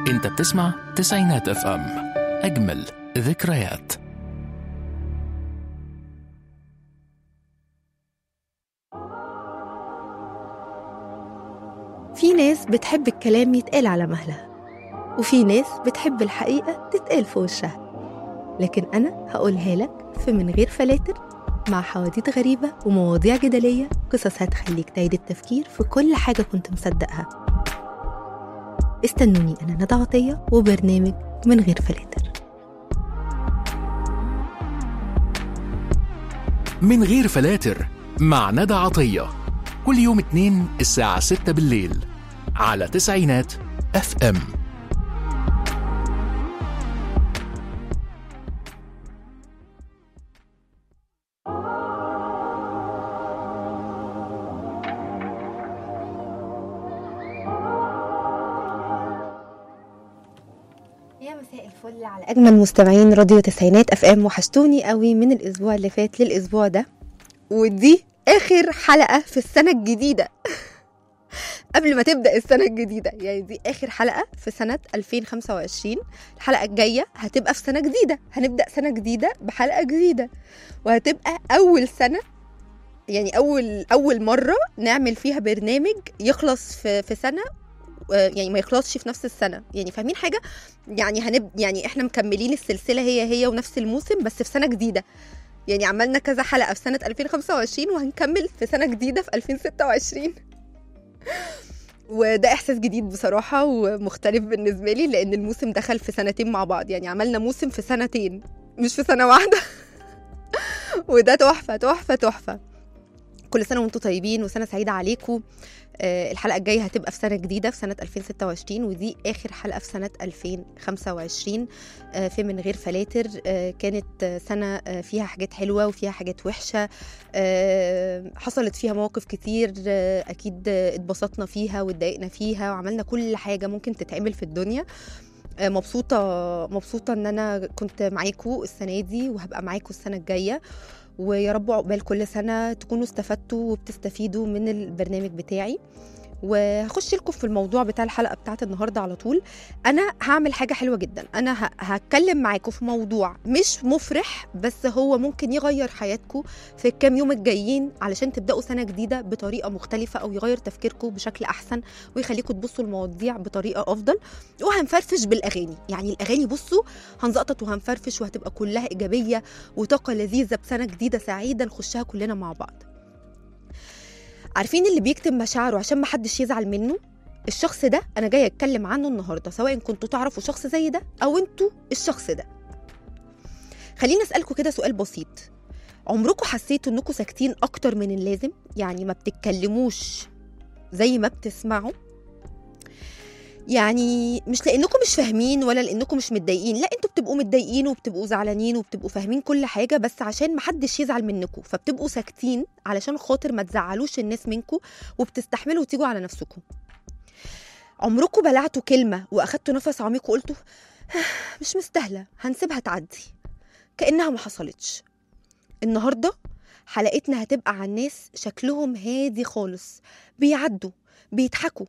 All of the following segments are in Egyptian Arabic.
انت بتسمع تسعينات اف ام اجمل ذكريات في ناس بتحب الكلام يتقال على مهلها وفي ناس بتحب الحقيقة تتقال في وشها لكن أنا هقولها لك في من غير فلاتر مع حواديت غريبة ومواضيع جدلية قصص هتخليك تعيد التفكير في كل حاجة كنت مصدقها استنوني أنا ندى عطية وبرنامج من غير فلاتر من غير فلاتر مع ندى عطية كل يوم اتنين الساعة ستة بالليل على تسعينات اف ام يا مساء الفل على اجمل مستمعين راديو تسعينات اف ام وحشتوني قوي من الاسبوع اللي فات للاسبوع ده ودي اخر حلقه في السنه الجديده قبل ما تبدا السنه الجديده يعني دي اخر حلقه في سنه 2025 الحلقه الجايه هتبقى في سنه جديده هنبدا سنه جديده بحلقه جديده وهتبقى اول سنه يعني اول اول مره نعمل فيها برنامج يخلص في في سنه آه، يعني ما يخلصش في نفس السنه يعني فاهمين حاجه يعني هنب يعني احنا مكملين السلسله هي هي ونفس الموسم بس في سنه جديده يعني عملنا كذا حلقه في سنه 2025 وهنكمل في سنه جديده في 2026 وده احساس جديد بصراحه ومختلف بالنسبه لي لان الموسم دخل في سنتين مع بعض يعني عملنا موسم في سنتين مش في سنه واحده وده تحفه تحفه تحفه كل سنه وانتم طيبين وسنه سعيده عليكم آه، الحلقه الجايه هتبقى في سنه جديده في سنه 2026 ودي اخر حلقه في سنه 2025 آه، في من غير فلاتر آه، كانت آه، سنه آه، فيها حاجات حلوه وفيها حاجات وحشه آه، حصلت فيها مواقف كتير آه، اكيد آه، اتبسطنا فيها واتضايقنا فيها وعملنا كل حاجه ممكن تتعمل في الدنيا آه، مبسوطه مبسوطه ان انا كنت معاكم السنه دي وهبقى معاكم السنه الجايه ويا رب عقبال كل سنه تكونوا استفدتوا وبتستفيدوا من البرنامج بتاعي وهخش لكم في الموضوع بتاع الحلقه بتاعت النهارده على طول انا هعمل حاجه حلوه جدا انا ه- هتكلم معاكم في موضوع مش مفرح بس هو ممكن يغير حياتكم في الكام يوم الجايين علشان تبداوا سنه جديده بطريقه مختلفه او يغير تفكيركم بشكل احسن ويخليكم تبصوا المواضيع بطريقه افضل وهنفرفش بالاغاني يعني الاغاني بصوا هنزقطط وهنفرفش وهتبقى كلها ايجابيه وطاقه لذيذه بسنه جديده سعيده نخشها كلنا مع بعض عارفين اللي بيكتم مشاعره عشان محدش يزعل منه الشخص ده انا جايه اتكلم عنه النهارده سواء كنتوا تعرفوا شخص زي ده او انتوا الشخص ده خليني اسالكم كده سؤال بسيط عمركم حسيتوا انكم ساكتين اكتر من اللازم يعني ما بتتكلموش زي ما بتسمعوا يعني مش لانكم مش فاهمين ولا لانكم مش متضايقين لا انتوا بتبقوا متضايقين وبتبقوا زعلانين وبتبقوا فاهمين كل حاجه بس عشان محدش يزعل منكم فبتبقوا ساكتين علشان خاطر ما تزعلوش الناس منكم وبتستحملوا وتيجوا على نفسكم عمركم بلعتوا كلمه واخدتوا نفس عميق وقلتوا مش مستاهله هنسيبها تعدي كانها ما حصلتش النهارده حلقتنا هتبقى عن ناس شكلهم هادي خالص بيعدوا بيضحكوا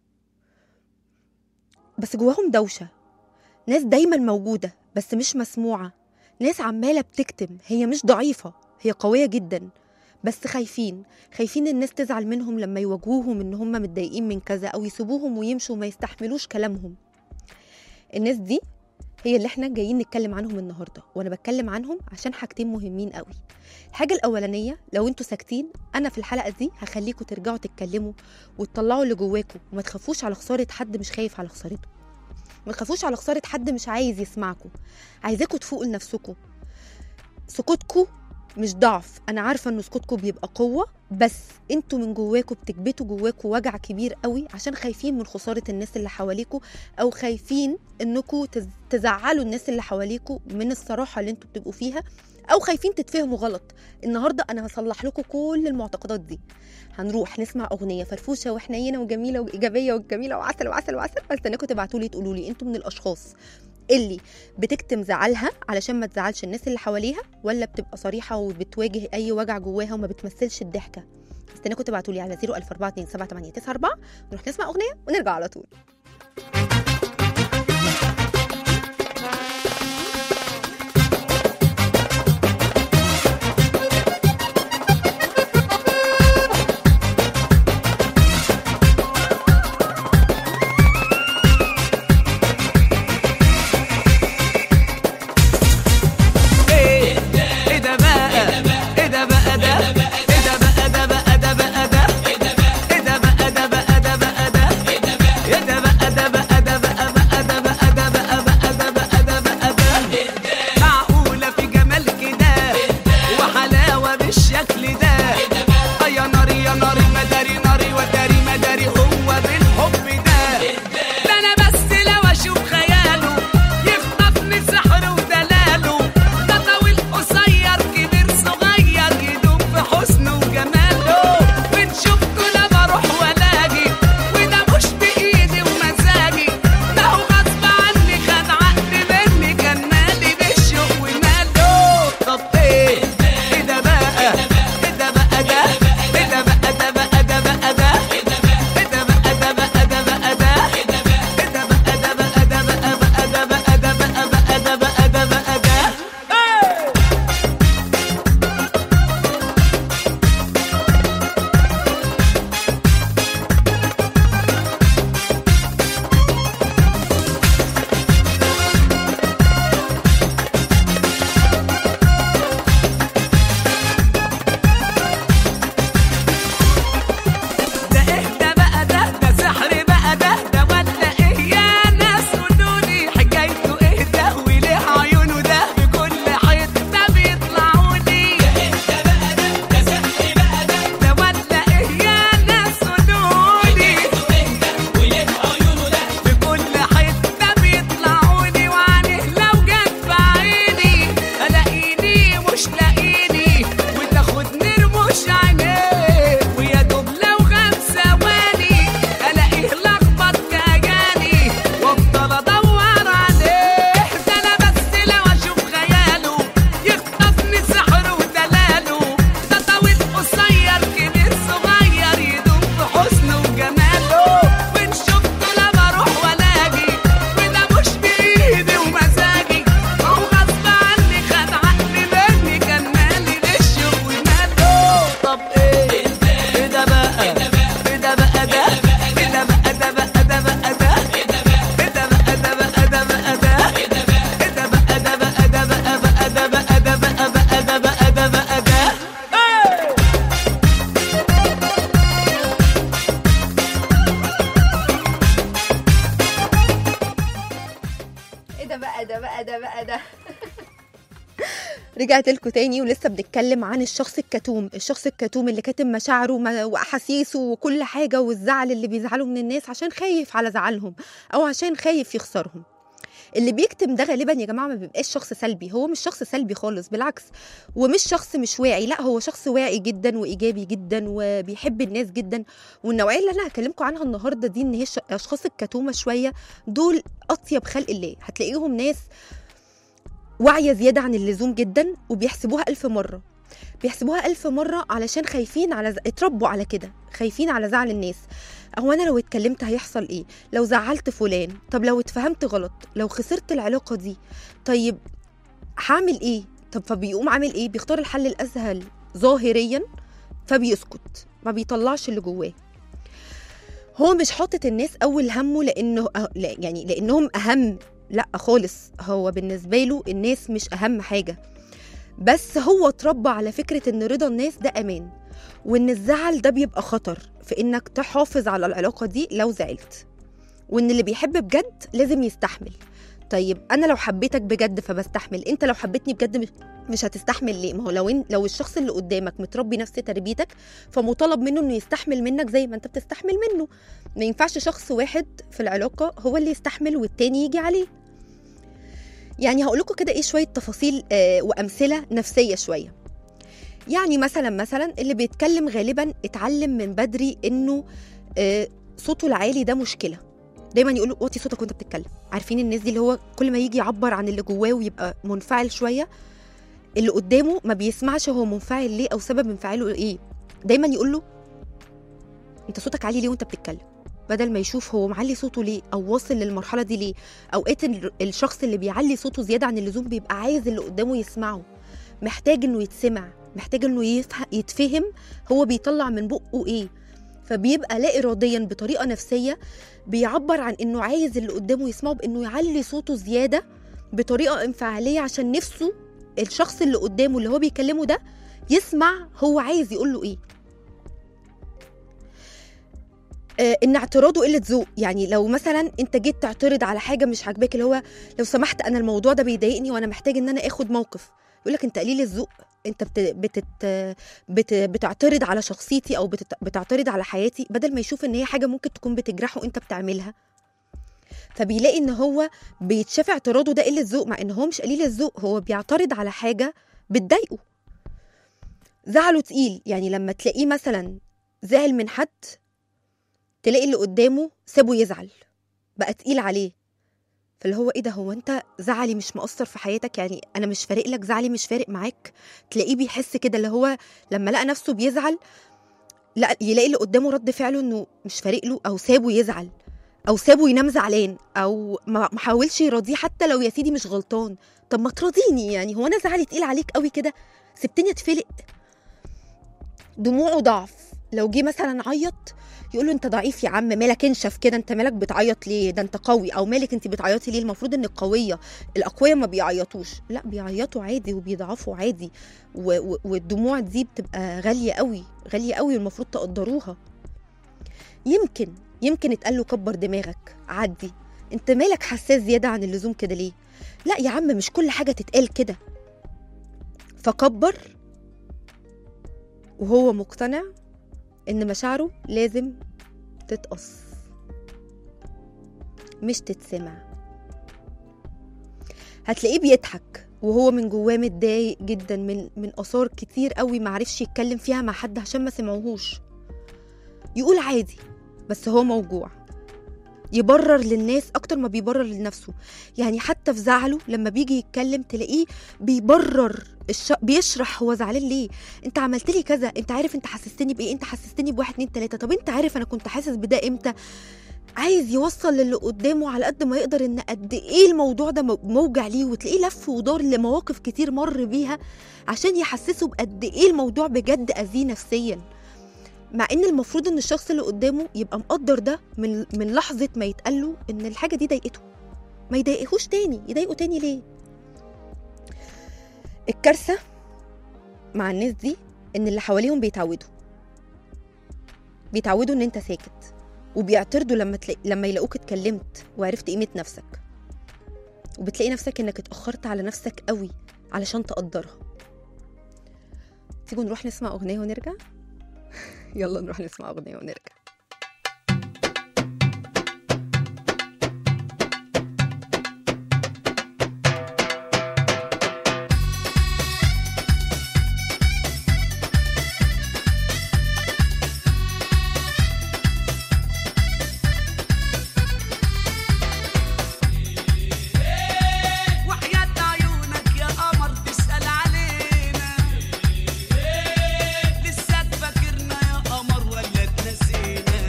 بس جواهم دوشة ناس دايما موجودة بس مش مسموعة ناس عمالة بتكتم هي مش ضعيفة هي قوية جدا بس خايفين خايفين الناس تزعل منهم لما يواجهوهم ان هم متضايقين من كذا او يسيبوهم ويمشوا وما يستحملوش كلامهم الناس دي هي اللي احنا جايين نتكلم عنهم النهارده وانا بتكلم عنهم عشان حاجتين مهمين قوي الحاجه الاولانيه لو انتوا ساكتين انا في الحلقه دي هخليكم ترجعوا تتكلموا وتطلعوا اللي جواكم وما تخافوش على خساره حد مش خايف على خسارته ما تخافوش على خساره حد مش عايز يسمعكم عايزاكم تفوقوا لنفسكم سكوتكم مش ضعف انا عارفه ان سكوتكم بيبقى قوه بس انتوا من جواكم بتكبتوا جواكم وجع كبير قوي عشان خايفين من خساره الناس اللي حواليكوا او خايفين انكم تز- تزعلوا الناس اللي حواليكوا من الصراحه اللي انتوا بتبقوا فيها او خايفين تتفهموا غلط النهارده انا هصلح لكم كل المعتقدات دي هنروح نسمع اغنيه فرفوشه وحنينه وجميله وايجابيه وجميله وعسل وعسل وعسل استناكم تبعتوا لي تقولوا لي انتوا من الاشخاص اللي بتكتم زعلها علشان ما تزعلش الناس اللي حواليها ولا بتبقى صريحه وبتواجه اي وجع جواها وما بتمثلش الضحكه استناكم تبعتوا لي على 004278994 نروح نسمع اغنيه ونرجع على طول بقى ده بقى ده رجعت لكم تاني ولسه بنتكلم عن الشخص الكتوم الشخص الكتوم اللي كاتم مشاعره وما- واحاسيسه وكل حاجه والزعل اللي بيزعله من الناس عشان خايف على زعلهم او عشان خايف يخسرهم اللي بيكتم ده غالبا يا جماعه ما بيبقاش شخص سلبي هو مش شخص سلبي خالص بالعكس ومش شخص مش واعي لا هو شخص واعي جدا وايجابي جدا وبيحب الناس جدا والنوعيه اللي انا هكلمكم عنها النهارده دي ان هي الش- الاشخاص الكتومه شويه دول اطيب خلق الله هتلاقيهم ناس واعية زيادة عن اللزوم جدا وبيحسبوها ألف مرة بيحسبوها ألف مرة علشان خايفين على ز... اتربوا على كده خايفين على زعل الناس هو أنا لو اتكلمت هيحصل إيه لو زعلت فلان طب لو اتفهمت غلط لو خسرت العلاقة دي طيب هعمل إيه طب فبيقوم عامل إيه بيختار الحل الأسهل ظاهريا فبيسكت ما بيطلعش اللي جواه هو مش حاطط الناس اول همه لانه أه- لا يعني لانهم اهم لا خالص هو بالنسبه له الناس مش اهم حاجه بس هو اتربى على فكره ان رضا الناس ده امان وان الزعل ده بيبقى خطر في انك تحافظ على العلاقه دي لو زعلت وان اللي بيحب بجد لازم يستحمل طيب انا لو حبيتك بجد فبستحمل انت لو حبيتني بجد مش- مش هتستحمل ليه ما هو لو إن لو الشخص اللي قدامك متربي نفس تربيتك فمطالب منه انه يستحمل منك زي ما انت بتستحمل منه ما ينفعش شخص واحد في العلاقه هو اللي يستحمل والتاني يجي عليه يعني هقول لكم كده ايه شويه تفاصيل آه وامثله نفسيه شويه يعني مثلا مثلا اللي بيتكلم غالبا اتعلم من بدري انه آه صوته العالي ده مشكله دايما يقولوا وطي صوتك وانت بتتكلم عارفين الناس دي اللي هو كل ما يجي يعبر عن اللي جواه ويبقى منفعل شويه اللي قدامه ما بيسمعش هو منفعل ليه او سبب انفعاله ايه دايما يقول له انت صوتك عالي ليه وانت بتتكلم بدل ما يشوف هو معلي صوته ليه او واصل للمرحله دي ليه اوقات ال- الشخص اللي بيعلي صوته زياده عن اللزوم بيبقى عايز اللي قدامه يسمعه محتاج انه يتسمع محتاج انه يفه- يتفهم هو بيطلع من بقه ايه فبيبقى لا اراديا بطريقه نفسيه بيعبر عن انه عايز اللي قدامه يسمعه بانه يعلي صوته زياده بطريقه انفعاليه عشان نفسه الشخص اللي قدامه اللي هو بيكلمه ده يسمع هو عايز يقول له ايه آه، ان اعتراضه قله ذوق يعني لو مثلا انت جيت تعترض على حاجه مش عاجباك اللي هو لو سمحت انا الموضوع ده بيضايقني وانا محتاج ان انا اخد موقف يقول لك انت قليل الذوق انت بت... بتت... بت... بتعترض على شخصيتي او بتت... بتعترض على حياتي بدل ما يشوف ان هي حاجه ممكن تكون بتجرحه انت بتعملها فبيلاقي ان هو بيتشاف اعتراضه ده قله ذوق مع ان هو مش قليل الذوق هو بيعترض على حاجه بتضايقه زعله تقيل يعني لما تلاقيه مثلا زعل من حد تلاقي اللي قدامه سابه يزعل بقى تقيل عليه فاللي هو ايه ده هو انت زعلي مش مؤثر في حياتك يعني انا مش فارق لك زعلي مش فارق معاك تلاقيه بيحس كده اللي هو لما لقى نفسه بيزعل لا يلاقي اللي قدامه رد فعله انه مش فارق له او سابه يزعل او سابه ينام زعلان او ما ما حاولش يراضيه حتى لو يا سيدي مش غلطان طب ما تراضيني يعني هو انا زعلي تقيل عليك قوي كده سبتني اتفلق دموعه ضعف لو جه مثلا عيط يقول له انت ضعيف يا عم مالك انشف كده انت مالك بتعيط ليه ده انت قوي او مالك انت بتعيطي ليه المفروض انك قويه الاقوياء ما بيعيطوش لا بيعيطوا عادي وبيضعفوا عادي و- و- والدموع دي بتبقى غاليه قوي غاليه قوي والمفروض تقدروها يمكن يمكن اتقال له كبر دماغك عدي انت مالك حساس زياده عن اللزوم كده ليه لا يا عم مش كل حاجه تتقال كده فكبر وهو مقتنع ان مشاعره لازم تتقص مش تتسمع هتلاقيه بيضحك وهو من جواه متضايق جدا من من اثار كتير قوي معرفش يتكلم فيها مع حد عشان ما سمعوهوش يقول عادي بس هو موجوع يبرر للناس اكتر ما بيبرر لنفسه يعني حتى في زعله لما بيجي يتكلم تلاقيه بيبرر الش... بيشرح هو زعلان ليه انت عملت لي كذا انت عارف انت حسستني بايه انت حسستني بواحد اتنين تلاته طب انت عارف انا كنت حاسس بده امتى عايز يوصل للي قدامه على قد ما يقدر ان قد ايه الموضوع ده مو- موجع ليه وتلاقيه لف ودار لمواقف كتير مر بيها عشان يحسسه بقد ايه الموضوع بجد اذيه نفسيا مع ان المفروض ان الشخص اللي قدامه يبقى مقدر ده من من لحظه ما يتقال له ان الحاجه دي ضايقته ما يضايقهوش تاني يضايقه تاني ليه الكارثه مع الناس دي ان اللي حواليهم بيتعودوا بيتعودوا ان انت ساكت وبيعترضوا لما تلاقي لما يلاقوك اتكلمت وعرفت قيمه نفسك وبتلاقي نفسك انك اتأخرت على نفسك قوي علشان تقدرها تيجوا نروح نسمع أغنية ونرجع يلا نروح نسمع أغنية ونرجع وحياة عيونك يا قمر تسأل علينا لسه فاكرنا يا قمر ولا اتنسينا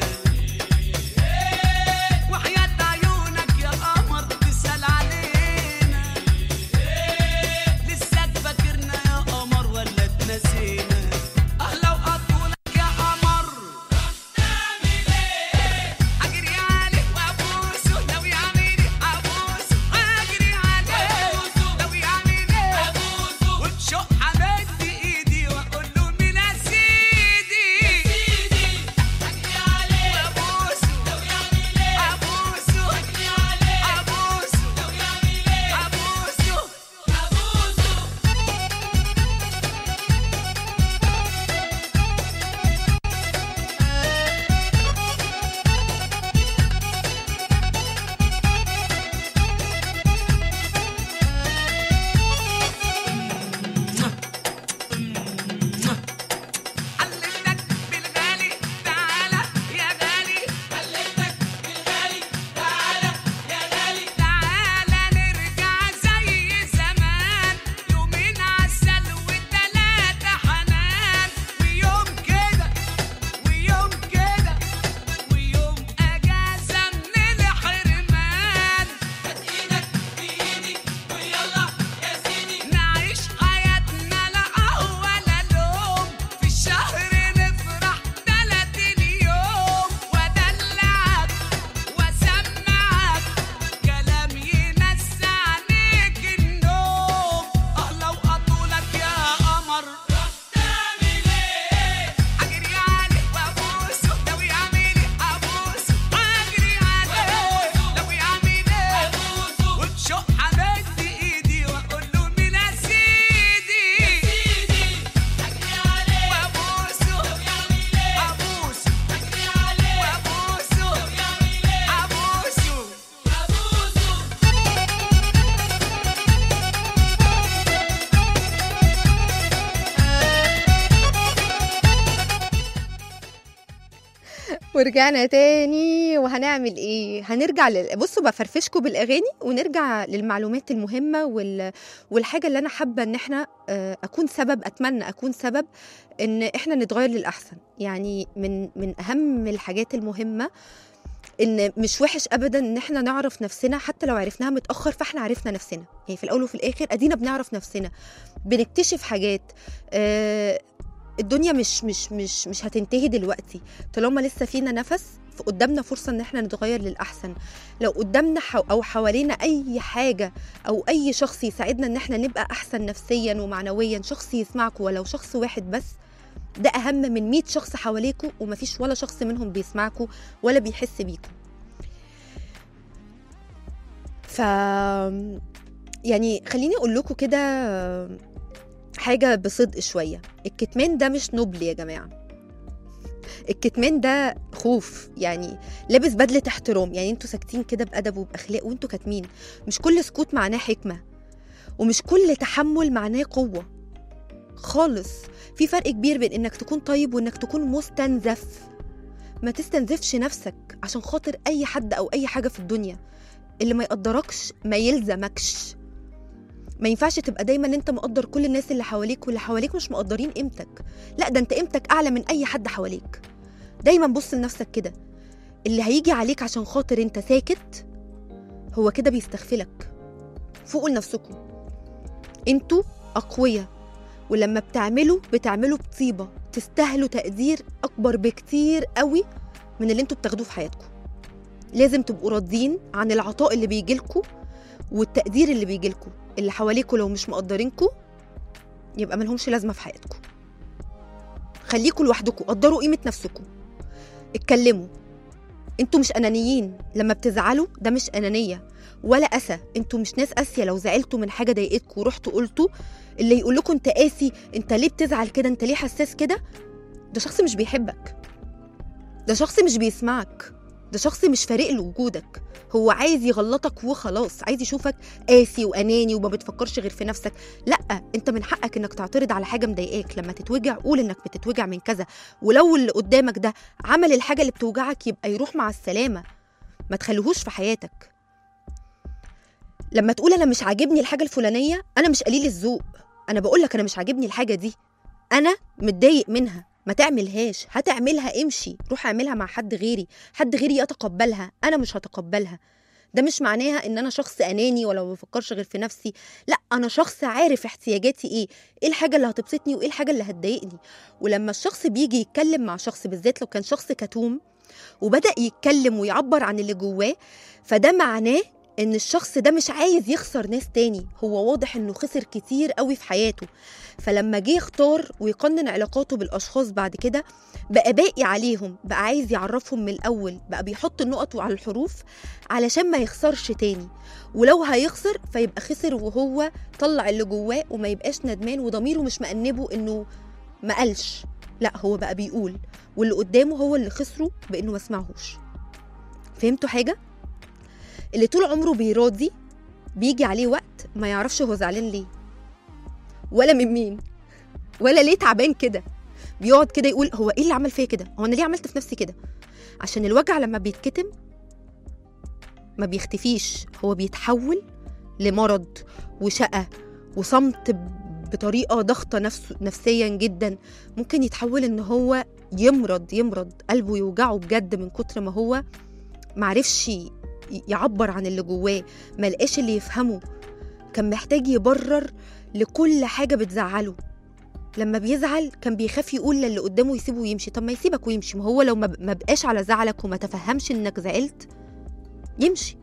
وحياة عيونك يا قمر تسأل علينا لسه فاكرنا يا قمر ولا اتنسينا أهلا وقطولك يا قمر أجري عليك وأبوسه لو يعملي أبوسه أجري عليك لو يعملي أبوسه وبشوق حمد إيدي وأقول له مين يا سيدي أجري عليك وأبوسه لو يعملي أبوسه أجري عليك أبوسه لو يعملي أبوسه أبوسه علمتك بالغالي تعالى يا غالي علمتك بالغالي تعالى يا غالي تعالى نرجع زي زمان يومين عسل وتلاتة حنان ويوم كده ويوم كده ويوم أجازة من الحرمان هات إيدك بإيدي ويلا يا سيدي نعيش حياتنا لا قهوة لا لوم في الشهر نفرح تلاتين يوم وأدلعك وأسمعك كلام ينسى عليك النوم أهلا وأطولك يا قمر تعمل إيه؟ أجري عليك وأبوسه لو يعملي أبوسه أجري عليك لو يعملي أبوسه وبشوق حمد إيدي وأقول له مين يا سيدي أجري عليك وأبوسه لو يعملي أبوسه أجري عليك وأبوسه لو يعملي أبوسه أبوسه ورجعنا تاني وهنعمل ايه هنرجع لل... بصوا بفرفشكوا بالاغاني ونرجع للمعلومات المهمه وال... والحاجه اللي انا حابه ان احنا آه، اكون سبب اتمنى اكون سبب ان احنا نتغير للاحسن يعني من من اهم الحاجات المهمه ان مش وحش ابدا ان احنا نعرف نفسنا حتى لو عرفناها متاخر فاحنا عرفنا نفسنا يعني في الاول وفي الاخر ادينا بنعرف نفسنا بنكتشف حاجات آه، الدنيا مش مش مش مش هتنتهي دلوقتي طالما لسه فينا نفس فقدامنا فرصة ان احنا نتغير للأحسن لو قدامنا حو او حوالينا اي حاجة او اي شخص يساعدنا ان احنا نبقى احسن نفسيا ومعنويا شخص يسمعكم ولو شخص واحد بس ده اهم من 100 شخص حواليكوا ومفيش ولا شخص منهم بيسمعكوا ولا بيحس بيكوا ف يعني خليني اقول لكم كده حاجه بصدق شويه الكتمان ده مش نبل يا جماعه الكتمان ده خوف يعني لابس بدله احترام يعني انتوا ساكتين كده بادب وباخلاق وانتوا كاتمين مش كل سكوت معناه حكمه ومش كل تحمل معناه قوه خالص في فرق كبير بين انك تكون طيب وانك تكون مستنزف ما تستنزفش نفسك عشان خاطر اي حد او اي حاجه في الدنيا اللي ما يقدركش ما يلزمكش ما ينفعش تبقى دايما انت مقدر كل الناس اللي حواليك واللي حواليك مش مقدرين قيمتك لا ده انت قيمتك اعلى من اي حد حواليك دايما بص لنفسك كده اللي هيجي عليك عشان خاطر انت ساكت هو كده بيستغفلك فوقوا لنفسكم انتوا اقوياء ولما بتعملوا بتعملوا بطيبه تستاهلوا تقدير اكبر بكتير قوي من اللي انتوا بتاخدوه في حياتكم لازم تبقوا راضيين عن العطاء اللي بيجيلكوا والتقدير اللي بيجيلكوا اللي حواليكوا لو مش مقدرينكوا يبقى ملهمش لازمه في حياتكم خليكوا لوحدكم قدروا قيمه نفسكم اتكلموا انتوا مش انانيين لما بتزعلوا ده مش انانيه ولا اسى انتوا مش ناس قاسيه لو زعلتوا من حاجه ضايقتكم ورحتوا قلتوا اللي يقول لكم انت قاسي انت ليه بتزعل كده انت ليه حساس كده ده شخص مش بيحبك ده شخص مش بيسمعك ده شخص مش فارق له وجودك هو عايز يغلطك وخلاص عايز يشوفك قاسي واناني وما بتفكرش غير في نفسك لا انت من حقك انك تعترض على حاجه مضايقاك لما تتوجع قول انك بتتوجع من كذا ولو اللي قدامك ده عمل الحاجه اللي بتوجعك يبقى يروح مع السلامه ما تخليهوش في حياتك لما تقول انا مش عاجبني الحاجه الفلانيه انا مش قليل الذوق انا بقول لك انا مش عاجبني الحاجه دي انا متضايق منها ما تعملهاش هتعملها امشي روح اعملها مع حد غيري حد غيري يتقبلها انا مش هتقبلها ده مش معناها ان انا شخص اناني ولا ما بفكرش غير في نفسي لا انا شخص عارف احتياجاتي ايه ايه الحاجه اللي هتبسطني وايه الحاجه اللي هتضايقني ولما الشخص بيجي يتكلم مع شخص بالذات لو كان شخص كتوم وبدا يتكلم ويعبر عن اللي جواه فده معناه ان الشخص ده مش عايز يخسر ناس تاني هو واضح انه خسر كتير قوي في حياته فلما جه يختار ويقنن علاقاته بالاشخاص بعد كده بقى باقي عليهم بقى عايز يعرفهم من الاول بقى بيحط النقط على الحروف علشان ما يخسرش تاني ولو هيخسر فيبقى خسر وهو طلع اللي جواه وما يبقاش ندمان وضميره مش مأنبه انه ما قالش لا هو بقى بيقول واللي قدامه هو اللي خسره بانه ما سمعهوش فهمتوا حاجه اللي طول عمره بيراضي بيجي عليه وقت ما يعرفش هو زعلان ليه ولا من مين ولا ليه تعبان كده بيقعد كده يقول هو ايه اللي عمل فيا كده هو انا ليه عملت في نفسي كده عشان الوجع لما بيتكتم ما بيختفيش هو بيتحول لمرض وشقة وصمت ب- بطريقة ضغطة نفس نفسيا جدا ممكن يتحول ان هو يمرض يمرض قلبه يوجعه بجد من كتر ما هو معرفش ي- يعبر عن اللي جواه ما لقاش اللي يفهمه كان محتاج يبرر لكل حاجة بتزعله لما بيزعل كان بيخاف يقول للي قدامه يسيبه ويمشي طب ما يسيبك ويمشي ما هو لو ما ما بقاش على زعلك وما تفهمش انك زعلت يمشي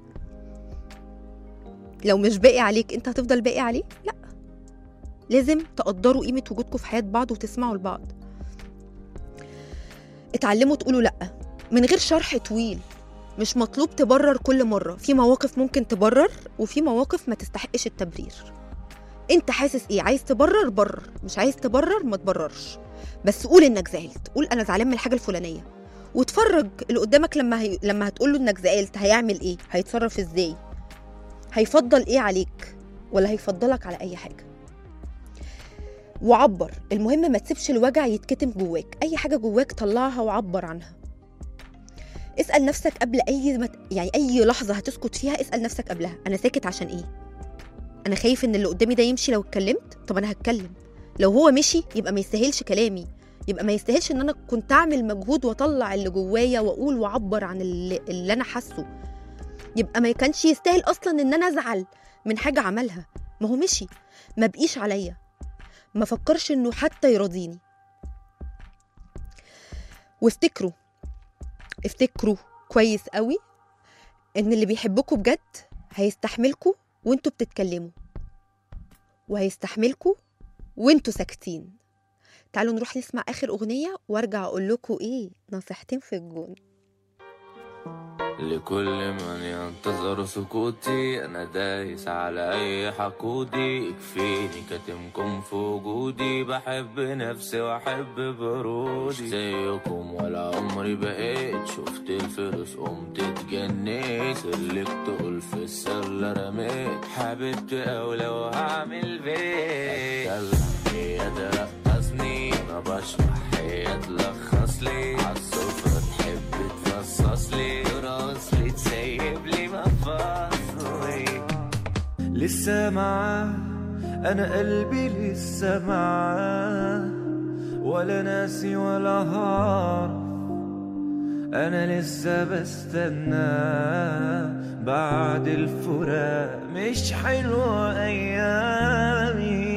لو مش باقي عليك انت هتفضل باقي عليه لا لازم تقدروا قيمة وجودكم في حياة بعض وتسمعوا لبعض اتعلموا تقولوا لأ من غير شرح طويل مش مطلوب تبرر كل مرة في مواقف ممكن تبرر وفي مواقف ما تستحقش التبرير انت حاسس ايه عايز تبرر برر مش عايز تبرر ما تبررش بس قول انك زعلت قول انا زعلان من الحاجة الفلانية واتفرج اللي قدامك لما هي... لما هتقول له انك زعلت هيعمل ايه هيتصرف ازاي هيفضل ايه عليك ولا هيفضلك على اي حاجه وعبر المهم ما تسيبش الوجع يتكتم جواك اي حاجه جواك طلعها وعبر عنها اسال نفسك قبل اي مت... يعني اي لحظه هتسكت فيها اسال نفسك قبلها انا ساكت عشان ايه انا خايف ان اللي قدامي ده يمشي لو اتكلمت طب انا هتكلم لو هو مشي يبقى ما يستاهلش كلامي يبقى ما يستاهلش ان انا كنت اعمل مجهود واطلع اللي جوايا واقول واعبر عن اللي, اللي انا حاسه يبقى ما كانش يستاهل اصلا ان انا ازعل من حاجه عملها ما هو مشي ما بقيش عليا ما فكرش انه حتى يراضيني وافتكروا افتكروا كويس قوي ان اللي بيحبكوا بجد هيستحملكوا وانتوا بتتكلموا وهيستحملكوا وانتوا ساكتين تعالوا نروح نسمع اخر اغنيه وارجع اقول لكم ايه نصيحتين في الجون لكل من ينتظر سكوتي انا دايس على اي حقودي يكفيني كتمكم في وجودي بحب نفسي واحب برودي مش زيكم ولا عمري بقيت شفت الفلوس قمت اتجنيت سلك تقول في السلة رميت حبيبتي او لو هعمل بيت هي ترقصني انا بشرح هي تلخص لي عالسفرة تحب تفصص لي ترقص لي تسيب لي مفاصلي لسه معاه انا قلبي لسه معاه ولا ناسي ولا هعرف انا لسه بستنى بعد الفراق مش حلوة ايامي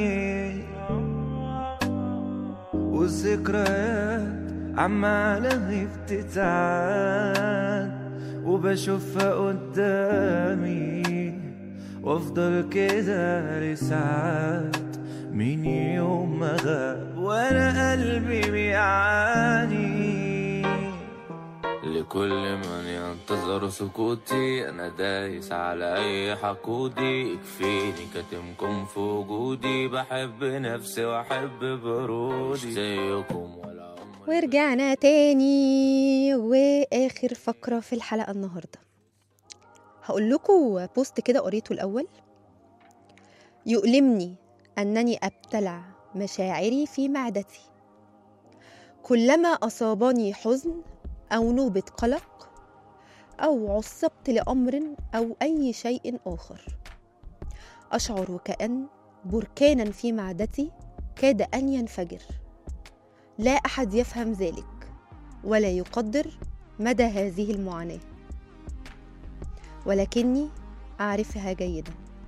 والذكريات عمالة بتتعاد وبشوفها قدامي وافضل كده لساعات من يوم ما غاب وانا قلبي بيعاني لكل من ينتظر سكوتي انا دايس على اي حقودي يكفيني كتمكم في وجودي بحب نفسي واحب برودي مش زيكم ولا عمري ورجعنا تاني واخر فقره في الحلقه النهارده هقول لكم بوست كده قريته الاول يؤلمني انني ابتلع مشاعري في معدتي كلما اصابني حزن او نوبه قلق او عصبت لامر او اي شيء اخر اشعر وكان بركانا في معدتي كاد ان ينفجر لا احد يفهم ذلك ولا يقدر مدى هذه المعاناه ولكني اعرفها جيدا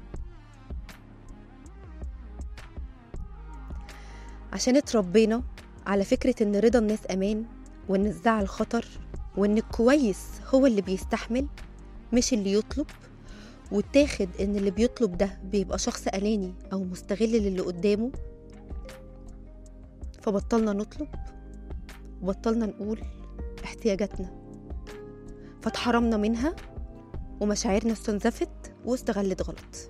عشان اتربينا على فكره ان رضا الناس امان وان الزعل خطر وان الكويس هو اللي بيستحمل مش اللي يطلب وتاخد ان اللي بيطلب ده بيبقى شخص اناني او مستغل للي قدامه فبطلنا نطلب وبطلنا نقول احتياجاتنا فاتحرمنا منها ومشاعرنا استنزفت واستغلت غلط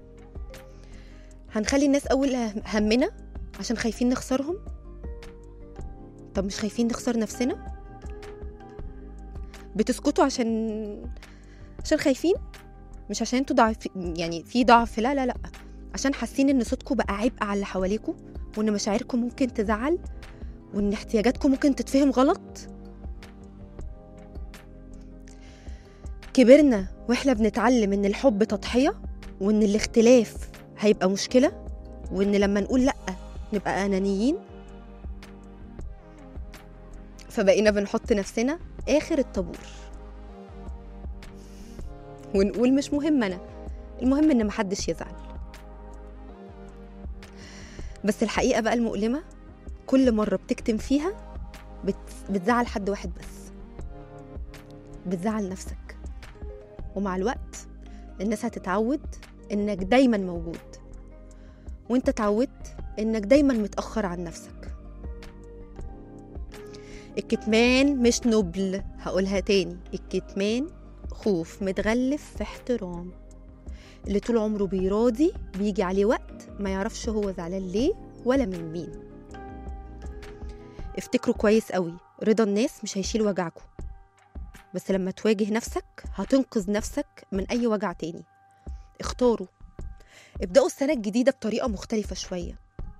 هنخلي الناس أول همنا عشان خايفين نخسرهم طب مش خايفين نخسر نفسنا بتسكتوا عشان عشان خايفين مش عشان انتوا ضعف يعني في ضعف لا لا لا عشان حاسين ان صوتكم بقى عبء على اللي حواليكوا وان مشاعركم ممكن تزعل وان احتياجاتكم ممكن تتفهم غلط كبرنا واحنا بنتعلم ان الحب تضحية وان الاختلاف هيبقى مشكلة وان لما نقول لأ نبقى أنانيين فبقينا بنحط نفسنا آخر الطابور ونقول مش مهم أنا المهم إن محدش يزعل بس الحقيقة بقى المؤلمة كل مرة بتكتم فيها بت... بتزعل حد واحد بس بتزعل نفسك ومع الوقت الناس هتتعود انك دايما موجود وانت اتعودت انك دايما متأخر عن نفسك الكتمان مش نبل هقولها تاني الكتمان خوف متغلف في احترام اللي طول عمره بيراضي بيجي عليه وقت ما يعرفش هو زعلان ليه ولا من مين افتكروا كويس قوي رضا الناس مش هيشيل وجعكم بس لما تواجه نفسك هتنقذ نفسك من أي وجع تاني اختاروا ابدأوا السنة الجديدة بطريقة مختلفة شوية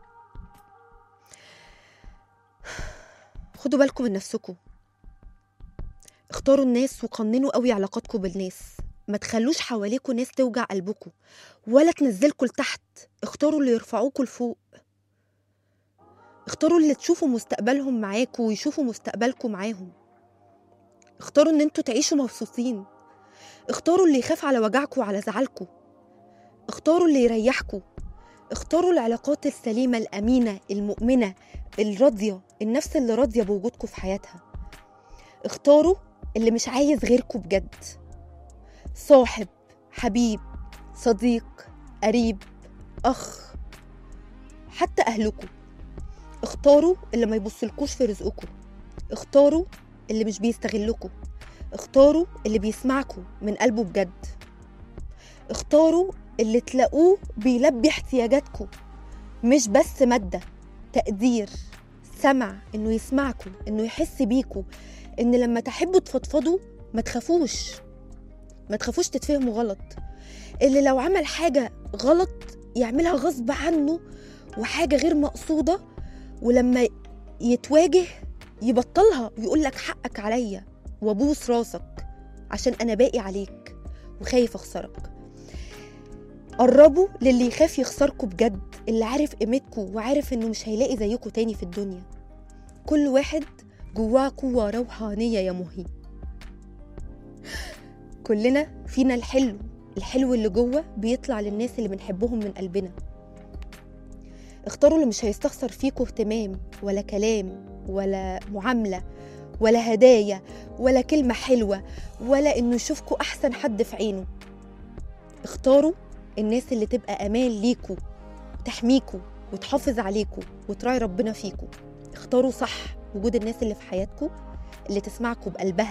خدوا بالكم من نفسكم اختاروا الناس وقننوا قوي علاقاتكم بالناس ما تخلوش حواليكوا ناس توجع قلبكم ولا تنزلكوا لتحت اختاروا اللي يرفعوكوا لفوق اختاروا اللي تشوفوا مستقبلهم معاكوا ويشوفوا مستقبلكم معاهم اختاروا ان انتوا تعيشوا مبسوطين اختاروا اللي يخاف على وجعكم وعلى زعلكم اختاروا اللي يريحكم اختاروا العلاقات السليمة الأمينة المؤمنة الراضية النفس اللي راضية بوجودكم في حياتها اختاروا اللي مش عايز غيركم بجد صاحب حبيب صديق قريب أخ حتى أهلكم اختاروا اللي ما يبصلكوش في رزقكم اختاروا اللي مش بيستغلكوا اختاروا اللي بيسمعكوا من قلبه بجد اختاروا اللي تلاقوه بيلبي احتياجاتكم مش بس مادة تقدير سمع انه يسمعكم انه يحس بيكوا ان لما تحبوا تفضفضوا ما تخافوش ما تخافوش تتفهموا غلط اللي لو عمل حاجة غلط يعملها غصب عنه وحاجة غير مقصودة ولما يتواجه يبطلها ويقول لك حقك عليا وابوس راسك عشان انا باقي عليك وخايف اخسرك قربوا للي يخاف يخسركوا بجد اللي عارف قيمتكوا وعارف انه مش هيلاقي زيكوا تاني في الدنيا كل واحد جواه قوة روحانية يا مهي كلنا فينا الحلو الحلو اللي جوه بيطلع للناس اللي بنحبهم من قلبنا اختاروا اللي مش هيستخسر فيكوا اهتمام ولا كلام ولا معاملة ولا هدايا ولا كلمة حلوة ولا انه يشوفكوا احسن حد في عينه اختاروا الناس اللي تبقى امان ليكوا تحميكوا وتحافظ عليكوا وتراعي ربنا فيكوا اختاروا صح وجود الناس اللي في حياتكوا اللي تسمعكوا بقلبها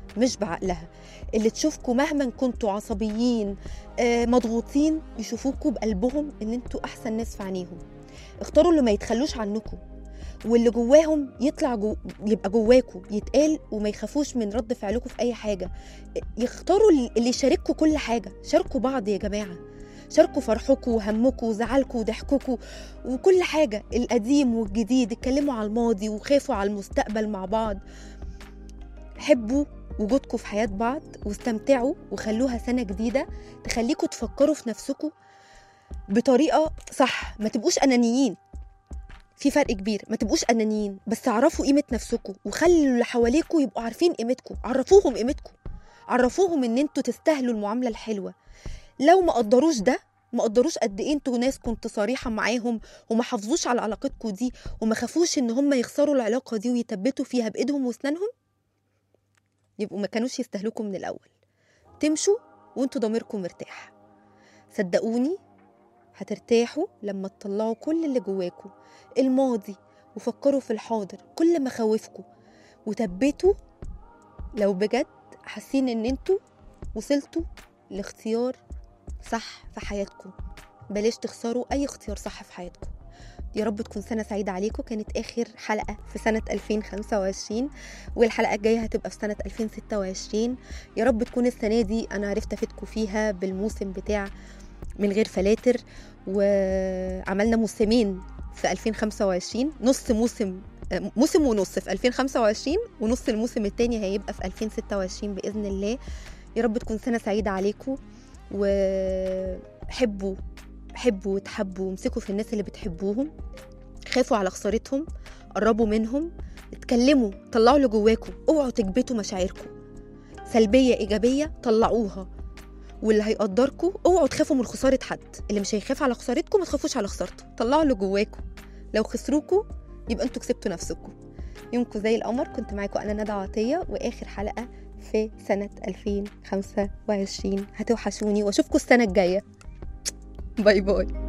مش بعقلها اللي تشوفكوا مهما كنتوا عصبيين آه، مضغوطين يشوفوكوا بقلبهم ان انتوا احسن ناس في عينيهم اختاروا اللي ما يتخلوش عنكم واللي جواهم يطلع جو يبقى جواكوا يتقال وما يخافوش من رد فعلكم في اي حاجه يختاروا اللي يشارككوا كل حاجه شاركوا بعض يا جماعه شاركوا فرحكم وهمكم وزعلكم وضحككم وكل حاجة القديم والجديد اتكلموا على الماضي وخافوا على المستقبل مع بعض حبوا وجودكم في حياة بعض واستمتعوا وخلوها سنة جديدة تخليكم تفكروا في نفسكم بطريقة صح ما تبقوش أنانيين في فرق كبير ما تبقوش أنانيين بس اعرفوا قيمة نفسكم وخلوا اللي حواليكوا يبقوا عارفين قيمتكم عرفوهم قيمتكم عرفوهم ان انتوا تستاهلوا المعاملة الحلوة لو ما قدروش ده ما قدروش قد ايه انتوا ناس كنت صريحه معاهم وما حافظوش على علاقتكم دي وما خافوش ان هم يخسروا العلاقه دي ويثبتوا فيها بايدهم واسنانهم يبقوا ما كانوش يستهلكوا من الاول تمشوا وانتوا ضميركم مرتاح صدقوني هترتاحوا لما تطلعوا كل اللي جواكوا الماضي وفكروا في الحاضر كل مخاوفكم وثبتوا لو بجد حاسين ان انتوا وصلتوا لاختيار صح في حياتكم بلاش تخسروا اي اختيار صح في حياتكم يا رب تكون سنة سعيدة عليكم كانت آخر حلقة في سنة 2025 والحلقة الجاية هتبقى في سنة 2026 يا رب تكون السنة دي أنا عرفت أفيدكم فيها بالموسم بتاع من غير فلاتر وعملنا موسمين في 2025 نص موسم موسم ونص في 2025 ونص الموسم التاني هيبقى في 2026 بإذن الله يا رب تكون سنة سعيدة عليكم وحبوا حبوا وتحبوا وامسكوا في الناس اللي بتحبوهم خافوا على خسارتهم قربوا منهم اتكلموا طلعوا اللي جواكم اوعوا تكبتوا مشاعركم سلبية إيجابية طلعوها واللي هيقدركم اوعوا تخافوا من خسارة حد اللي مش هيخاف على خسارتكم ما تخافوش على خسارته طلعوا اللي جواكم لو خسروكوا يبقى انتوا كسبتوا نفسكم يومكم زي القمر كنت معاكم انا ندى عطيه واخر حلقه في سنه 2025 هتوحشوني واشوفكم السنه الجايه باي باي